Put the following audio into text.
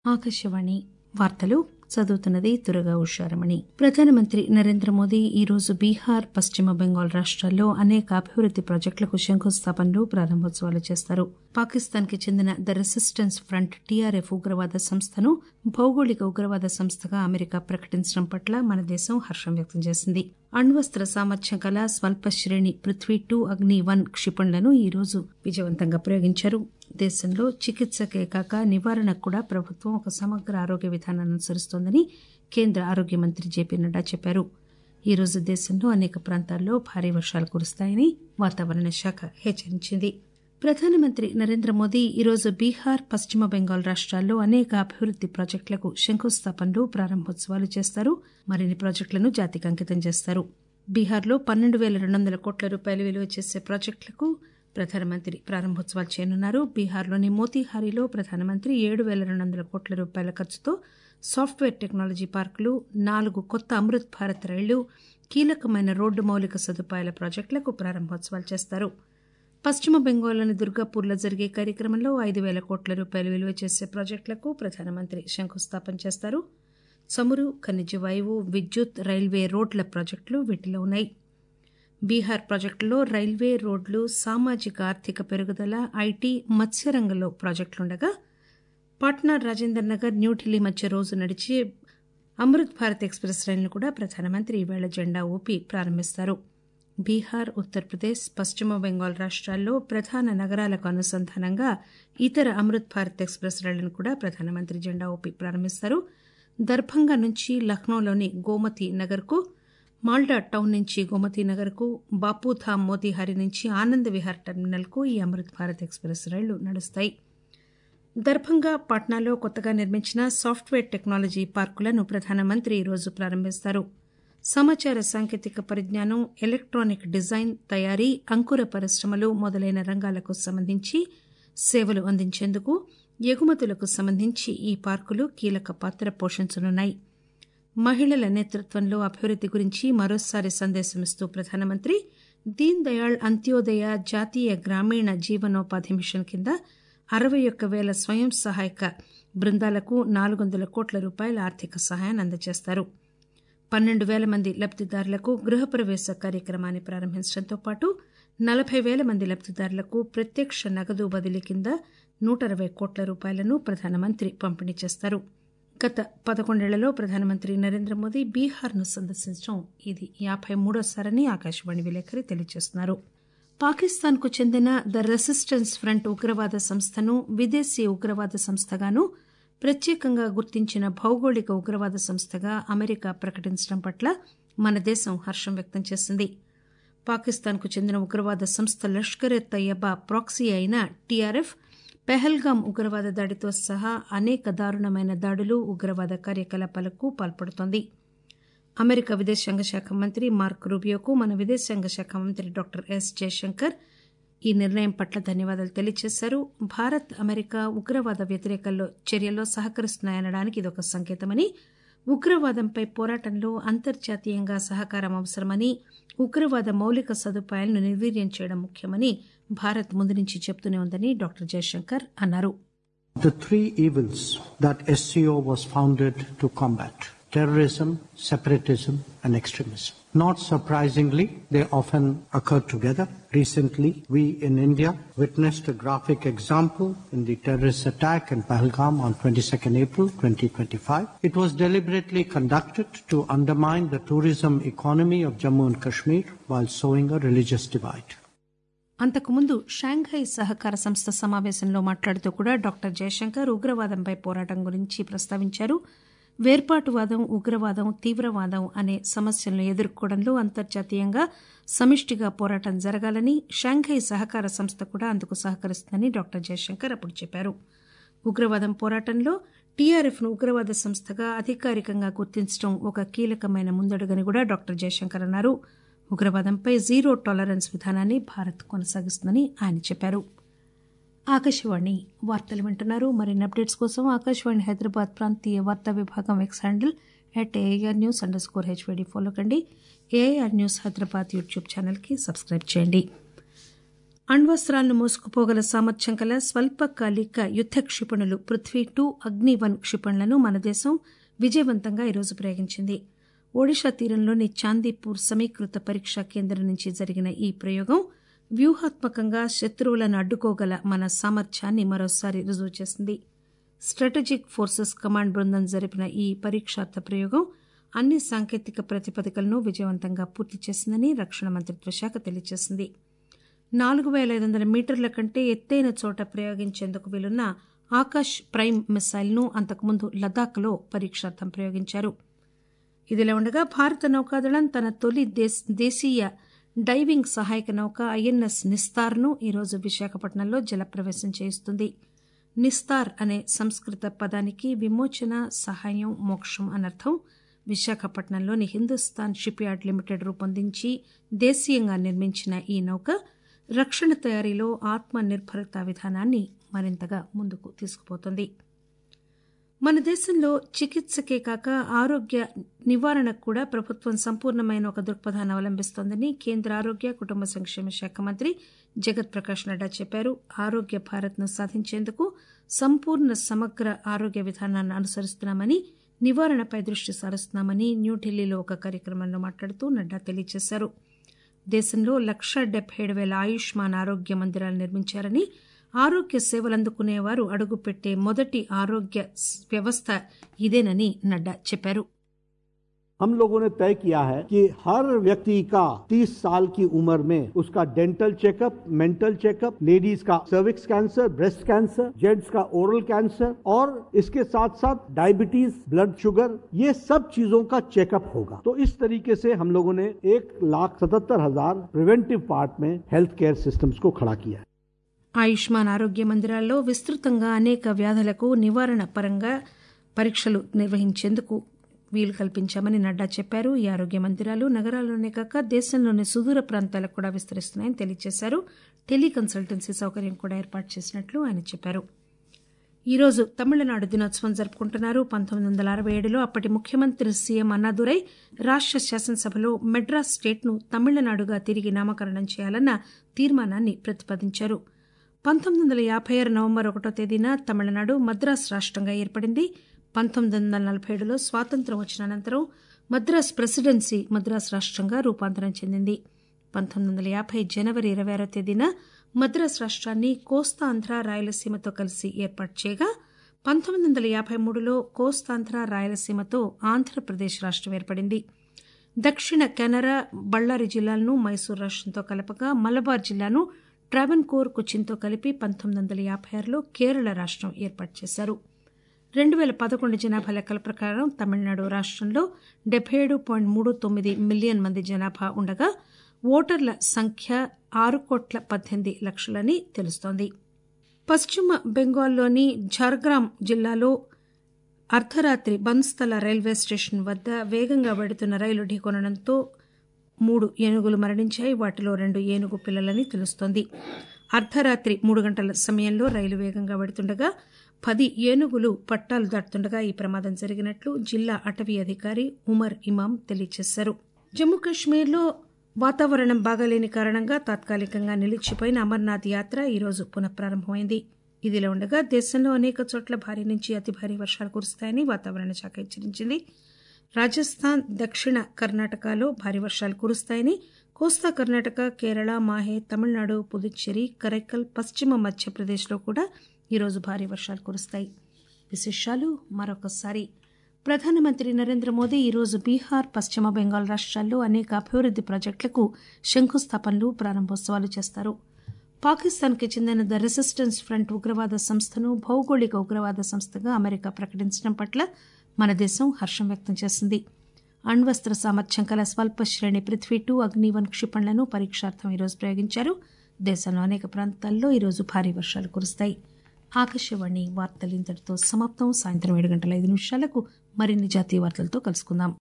ఆకాశవాణి వార్తలు చదువుతున్నది దుర్గా ఉషారమణి ప్రధానమంత్రి నరేంద్ర మోదీ ఈ రోజు బీహార్ పశ్చిమ బెంగాల్ రాష్టాల్లో అనేక అభివృద్ది ప్రాజెక్టులకు శంకుస్థాపనలు ప్రారంభోత్సవాలు చేస్తారు పాకిస్తాన్ కి చెందిన ద రెసిస్టెన్స్ ఫ్రంట్ టీఆర్ఎఫ్ ఉగ్రవాద సంస్థను భౌగోళిక ఉగ్రవాద సంస్థగా అమెరికా ప్రకటించడం పట్ల మన దేశం హర్షం వ్యక్తం చేసింది అణ్వస్త సామర్థ్యం గల స్వల్ప శ్రేణి పృథ్వీ టూ అగ్ని వన్ క్షిపణులను ఈ రోజు విజయవంతంగా ప్రయోగించారు దేశంలో చికిత్సకే కాక నివారణకు కూడా ప్రభుత్వం ఒక సమగ్ర ఆరోగ్య విధానాన్ని అనుసరిస్తోందని కేంద్ర ఆరోగ్య మంత్రి జేపీ నడ్డా చెప్పారు ఈ రోజు దేశంలో అనేక ప్రాంతాల్లో భారీ వర్షాలు కురుస్తాయని వాతావరణ శాఖ హెచ్చరించింది ప్రధానమంత్రి నరేంద్ర మోదీ ఈరోజు బీహార్ పశ్చిమ బెంగాల్ రాష్టాల్లో అనేక అభివృద్ది ప్రాజెక్టులకు శంకుస్థాపనలు ప్రారంభోత్సవాలు చేస్తారు మరిన్ని ప్రాజెక్టులను జాతికి అంకితం చేస్తారు బీహార్లో పన్నెండు పేల రెండు వందల కోట్ల రూపాయలు విలువ చేసే ప్రాజెక్టులకు ప్రధానమంత్రి ప్రారంభోత్సవాలు చేయనున్నారు బీహార్లోని మోతీహారీలో ప్రధానమంత్రి ఏడు పేల రెండు వందల కోట్ల రూపాయల ఖర్చుతో సాఫ్ట్వేర్ టెక్నాలజీ పార్కులు నాలుగు కొత్త అమృత్ భారత్ రైళ్లు కీలకమైన రోడ్డు మౌలిక సదుపాయాల ప్రాజెక్టులకు ప్రారంభోత్సవాలు చేస్తారు పశ్చిమ బెంగాల్లోని దుర్గాపూర్లో జరిగే కార్యక్రమంలో ఐదు పేల కోట్ల రూపాయలు విలువ చేసే ప్రాజెక్టులకు ప్రధానమంత్రి శంకుస్థాపన చేస్తారు చమురు ఖనిజ వాయువు విద్యుత్ రైల్వే రోడ్ల ప్రాజెక్టులు వీటిలో ఉన్నాయి బీహార్ ప్రాజెక్టులో రైల్వే రోడ్లు సామాజిక ఆర్థిక పెరుగుదల ఐటీ మత్స్యరంగంలో ప్రాజెక్టులుండగా పాట్నా రాజేందర్ నగర్ న్యూఢిల్లీ మధ్య రోజు నడిచే అమృత్ భారత్ ఎక్స్ప్రెస్ రైలును కూడా ప్రధానమంత్రి ఈవేళ జెండా ఊపి ప్రారంభిస్తారు బీహార్ ఉత్తరప్రదేశ్ పశ్చిమ బెంగాల్ రాష్టాల్లో ప్రధాన నగరాలకు అనుసంధానంగా ఇతర అమృత్ భారత్ ఎక్స్ప్రెస్ రైళ్లను కూడా ప్రధానమంత్రి జెండా ఊపి ప్రారంభిస్తారు దర్భంగా నుంచి లక్నోలోని గోమతి నగర్కు మాల్డా టౌన్ నుంచి గోమతి నగర్కు బాపూధామ్ మోతీహారి నుంచి ఆనంద్ విహార్ టెర్మినల్కు ఈ అమృత్ భారత్ ఎక్స్ప్రెస్ రైళ్లు నడుస్తాయి దర్భంగా పాట్నాలో కొత్తగా నిర్మించిన సాఫ్ట్వేర్ టెక్నాలజీ పార్కులను ప్రధానమంత్రి ఈరోజు ప్రారంభిస్తారు సమాచార సాంకేతిక పరిజ్ఞానం ఎలక్టానిక్ డిజైన్ తయారీ అంకుర పరిశ్రమలు మొదలైన రంగాలకు సంబంధించి సేవలు అందించేందుకు ఎగుమతులకు సంబంధించి ఈ పార్కులు కీలక పాత్ర పోషించనున్నాయి మహిళల నేతృత్వంలో అభివృద్ది గురించి మరోసారి సందేశమిస్తూ ప్రధానమంత్రి దీన్ దయాళ్ అంత్యోదయ జాతీయ గ్రామీణ జీవనోపాధి మిషన్ కింద అరవై ఒక్క పేల స్వయం సహాయక బృందాలకు నాలుగు వందల కోట్ల రూపాయల ఆర్థిక సహాయాన్ని అందజేస్తారు పన్నెండు పేల మంది లబ్దిదారులకు గృహప్రవేశ కార్యక్రమాన్ని ప్రారంభించడంతో పాటు నలబై పేల మంది లబ్దిదారులకు ప్రత్యక్ష నగదు బదిలీ కింద నూట అరవై కోట్ల రూపాయలను ప్రధానమంత్రి పంపిణీ చేస్తారు గత పదకొండేళ్లలో ప్రధానమంత్రి నరేంద్ర మోదీ బీహార్ను సందర్శించడం ఇది యాబై మూడోసారని ఆకాశవాణి విలేకరి తెలియజేస్తున్నారు పాకిస్తాన్కు చెందిన ద రెసిస్టెన్స్ ఫ్రంట్ ఉగ్రవాద సంస్థను విదేశీ ఉగ్రవాద సంస్థగాను ప్రత్యేకంగా గుర్తించిన భౌగోళిక ఉగ్రవాద సంస్థగా అమెరికా ప్రకటించడం పట్ల మన దేశం హర్షం వ్యక్తం చేసింది పాకిస్తాన్కు చెందిన ఉగ్రవాద సంస్థ లష్కర్ ఎ తయ్యబా ప్రాక్సీ అయిన టీఆర్ఎఫ్ పెహల్గాం ఉగ్రవాద దాడితో సహా అనేక దారుణమైన దాడులు ఉగ్రవాద కార్యకలాపాలకు పాల్పడుతోంది అమెరికా విదేశాంగ శాఖ మంత్రి మార్క్ రూబియోకు మన విదేశాంగ శాఖ మంత్రి డాక్టర్ ఎస్ జయశంకర్ ఈ నిర్ణయం పట్ల ధన్యవాదాలు తెలియజేశారు భారత్ అమెరికా ఉగ్రవాద వ్యతిరేక చర్యల్లో సహకరిస్తున్నాయనడానికి ఇదొక సంకేతమని ఉగ్రవాదంపై పోరాటంలో అంతర్జాతీయంగా సహకారం అవసరమని ఉగ్రవాద మౌలిక సదుపాయాలను నిర్వీర్యం చేయడం ముఖ్యమని భారత్ ముందు నుంచి చెబుతూనే ఉందని డాక్టర్ జయశంకర్ అన్నారు The three evils that SCO was founded to combat terrorism, separatism, and extremism. Not surprisingly, they often occur together. Recently, we in India witnessed a graphic example in the terrorist attack in Pahalgam on 22nd April 2025. It was deliberately conducted to undermine the tourism economy of Jammu and Kashmir while sowing a religious divide. అంతకుముందు Shanghai సహకార సంస్థ సమావేశంలో మాట్లాడుతూ కూడా doctor Jayashankar ఉగ్రవాదంపై పోరాటం గురించి ప్రస్తావించారు వేర్పాటువాదం ఉగ్రవాదం తీవ్రవాదం అనే సమస్యలను ఎదుర్కోవడంలో అంతర్జాతీయంగా సమిష్టిగా పోరాటం జరగాలని షాంఘై సహకార సంస్థ కూడా అందుకు సహకరిస్తుందని డాక్టర్ జయశంకర్ అప్పుడు చెప్పారు ఉగ్రవాదం పోరాటంలో టీఆర్ఎఫ్ ను ఉగ్రవాద సంస్థగా అధికారికంగా గుర్తించడం ఒక కీలకమైన ముందడుగని కూడా డాక్టర్ జయశంకర్ అన్నారు ఉగ్రవాదంపై జీరో టాలరెన్స్ విధానాన్ని భారత్ కొనసాగిస్తుందని ఆయన చెప్పారు ఆకాశవాణి వార్తలు వింటున్నారు మరిన్ని అప్డేట్స్ కోసం ఆకాశవాణి హైదరాబాద్ ప్రాంతీయ వార్తా విభాగం X handle at AR news under score HYD follow కండి ఏఆర్ న్యూస్ హైదరాబాద్ యూట్యూబ్ ఛానల్కి సబ్స్క్రైబ్ చేయండి అణ్వస్త్రాలను మోసుకుపోగల సామర్థ్యం కల స్వల్పకాలిక యుద్ద క్షిపణులు పృథ్వీ టూ అగ్ని వన్ క్షిపణులను మన దేశం విజయవంతంగా ఈరోజు ప్రయోగించింది ఒడిషా తీరంలోని చాందీపూర్ సమీకృత పరీక్షా కేంద్రం నుంచి జరిగిన ఈ ప్రయోగం వ్యూహాత్మకంగా శత్రువులను అడ్డుకోగల మన సామర్థ్యాన్ని మరోసారి రుజువు చేసింది స్ట్రాటజిక్ ఫోర్సెస్ కమాండ్ బృందం జరిపిన ఈ పరీక్షార్థ ప్రయోగం అన్ని సాంకేతిక ప్రతిపదికలను విజయవంతంగా పూర్తి చేసిందని రక్షణ మంత్రిత్వ శాఖ తెలియజేసింది నాలుగు పేల ఐదు వందల మీటర్ల కంటే ఎత్తైన చోట ప్రయోగించేందుకు వీలున్న ఆకాశ్ ప్రైమ్ మిసైల్ను అంతకుముందు లదాఖ్లో పరీక్షార్థం ప్రయోగించారు ఇదిలా ఉండగా భారత నౌకాదళం తన తొలి దేశీయ డైవింగ్ సహాయక నౌక ఐఎన్ఎస్ నిస్తార్ను ఈరోజు విశాఖపట్నంలో జలప్రవేశం చేయిస్తుంది నిస్తార్ అనే సంస్కృత పదానికి విమోచన సహాయం మోక్షం అనర్థం విశాఖపట్నంలోని హిందుస్థాన్ షిప్ యార్డ్ లిమిటెడ్ రూపొందించి దేశీయంగా నిర్మించిన ఈ నౌక రక్షణ తయారీలో ఆత్మ నిర్భరత విధానాన్ని మరింతగా ముందుకు తీసుకుపోతుంది మన దేశంలో చికిత్సకే కాక ఆరోగ్య నివారణకు కూడా ప్రభుత్వం సంపూర్ణమైన ఒక దృక్పథాన్ని అవలంబిస్తోందని కేంద్ర ఆరోగ్య కుటుంబ సంక్షేమ శాఖ మంత్రి జగత్ ప్రకాష్ నడ్డా చెప్పారు ఆరోగ్య భారత్ను సాధించేందుకు సంపూర్ణ సమగ్ర ఆరోగ్య విధానాన్ని అనుసరిస్తున్నామని నివారణపై దృష్టి సారిస్తున్నామని న్యూఢిల్లీలో ఒక కార్యక్రమంలో మాట్లాడుతూ నడ్డా తెలియజేశారు దేశంలో లక్ష డెబ్బై ఏడు వేల ఆయుష్మాన్ ఆరోగ్య మందిరాలు నిర్మించారని ఆరోగ్య సేవలు అందుకునేవారు అడుగుపెట్టే మొదటి ఆరోగ్య వ్యవస్థ ఇదేనని నడ్డా చెప్పారు हम लोगों ने तय किया है कि हर व्यक्ति का 30 साल की उम्र में उसका dental checkup mental checkup ladies का cervix cancer breast cancer gents का ओरल कैंसर और इसके साथ साथ डायबिटीज ब्लड शुगर ये सब चीजों का चेकअप होगा तो इस तरीके से हम लोगों ने एक लाख सतहत्तर हजार प्रिवेंटिव पार्ट में हेल्थ केयर सिस्टम्स को खड़ा किया है ఆయుష్మాన్ ఆరోగ్య మందిరాల్లో విస్తృతంగా అనేక వ్యాధులకు నివారణ పరంగా పరీక్షలు నిర్వహించేందుకు వీలు కల్పించామని నడ్డా చెప్పారు ఈ ఆరోగ్య మందిరాలు నగరాల్లోనే కాక దేశంలోని సుదూర ప్రాంతాలకు కూడా విస్తరిస్తున్నాయని తెలియజేశారు టెలికన్సల్టెన్సీ సౌకర్యం కూడా ఏర్పాటు చేసినట్లు ఆయన చెప్పారు ఈరోజు తమిళనాడు దినోత్సవం జరుపుకుంటున్నారు పంతొమ్మిది వందల అరవై ఏడులో అప్పటి ముఖ్యమంత్రి సీఎం అన్నాదురై రాష్ట శాసనసభలో మెడ్రాస్ స్టేట్ను తమిళనాడుగా తిరిగి నామకరణం చేయాలన్న తీర్మానాన్ని ప్రతిపాదించారు పంతొమ్మిది వందల యాభై ఆరు నవంబర్ ఒకటో తేదీన తమిళనాడు మద్రాస్ రాష్టంగా ఏర్పడింది పంతొమ్మిది వందల నలభై ఏడులో స్వాతంత్ర్యం వచ్చిన అనంతరం మద్రాస్ ప్రెసిడెన్సీ మద్రాస్ రాష్టంగా రూపాంతరం చెందింది పంతొమ్మిది వందల యాభై జనవరి ఇరవై ఆరో తేదీన మద్రాస్ రాష్ట్రాన్ని కోస్తాంధ్ర రాయలసీమతో కలిసి ఏర్పాటు చేయగా పంతొమ్మిది వందల యాభై మూడులో కోస్తాంధ్ర రాయలసీమతో ఆంధ్రప్రదేశ్ రాష్టం ఏర్పడింది దక్షిణ కెనరా బళ్లారి జిల్లాలను మైసూరు రాష్టంతో కలపగా మలబార్ జిల్లాను ట్రావెన్కోర్ కొచ్చిన్తో కలిపి పంతొమ్మిది వందల యాభై ఆరులో కేరళ రాష్టం ఏర్పాటు చేశారు రెండు పేల పదకొండు జనాభా లెక్కల ప్రకారం తమిళనాడు రాష్టంలో డెబ్బై ఏడు పాయింట్ మూడు తొమ్మిది మిలియన్ మంది జనాభా ఉండగా ఓటర్ల సంఖ్య ఆరు కోట్ల పద్దెనిమిది లక్షలని తెలుస్తోంది పశ్చిమ బెంగాల్లోని ఝార్గ్రామ్ జిల్లాలో అర్ధరాత్రి బన్స్థల రైల్వే స్టేషన్ వద్ద వేగంగా వెడుతున్న రైలు ఢీకొనడంతో మూడు ఏనుగులు మరణించాయి వాటిలో రెండు ఏనుగు పిల్లలని తెలుస్తోంది అర్ధరాత్రి మూడు గంటల సమయంలో రైలు వేగంగా వెడుతుండగా పది ఏనుగులు పట్టాలు దాటుతుండగా ఈ ప్రమాదం జరిగినట్లు జిల్లా అటవీ అధికారి ఉమర్ ఇమాం తెలియజేశారు జమ్మూ కాశ్మీర్లో వాతావరణం బాగాలేని కారణంగా తాత్కాలికంగా నిలిచిపోయిన అమర్నాథ్ యాత్ర ఈరోజు పునఃప్రారంభమైంది ఇదిలా ఉండగా దేశంలో అనేక చోట్ల భారీ నుంచి అతి భారీ వర్షాలు కురుస్తాయని వాతావరణ శాఖ హెచ్చరించింది రాజస్థాన్ దక్షిణ కర్ణాటకలో భారీ వర్షాలు కురుస్తాయని కోస్తా కర్ణాటక కేరళ మాహే తమిళనాడు పుదుచ్చేరి కరైకల్ పశ్చిమ మధ్యప్రదేశ్లో కూడా ఈరోజు భారీ వర్షాలు కురుస్తాయి విశేషాలు మరొకసారి ప్రధానమంత్రి నరేంద్ర మోదీ ఈరోజు బీహార్ పశ్చిమ బెంగాల్ రాష్ట్రాల్లో అనేక అభివృద్ది ప్రాజెక్టులకు శంకుస్థాపనలు ప్రారంభోత్సవాలు చేస్తారు పాకిస్తాన్కి చెందిన ద రెసిస్టెన్స్ ఫ్రంట్ ఉగ్రవాద సంస్థను భౌగోళిక ఉగ్రవాద సంస్థగా అమెరికా ప్రకటించడం పట్ల మన దేశం హర్షం వ్యక్తం చేసింది అణ్వస్త్ర సామర్థ్యం కల స్వల్ప శ్రేణి పృథ్వీ టూ అగ్నివన్ క్షిపణులను పరీక్షార్థం ఈరోజు ప్రయోగించారు దేశంలో అనేక ప్రాంతాల్లో ఈరోజు భారీ వర్షాలు కురుస్తాయి ఆకాశవాణి వార్తలు ఇంతటితో సమాప్తం సాయంత్రం ఏడు గంటల ఐదు నిమిషాలకు మరిన్ని జాతీయ వార్తలతో కలుసుకుందాం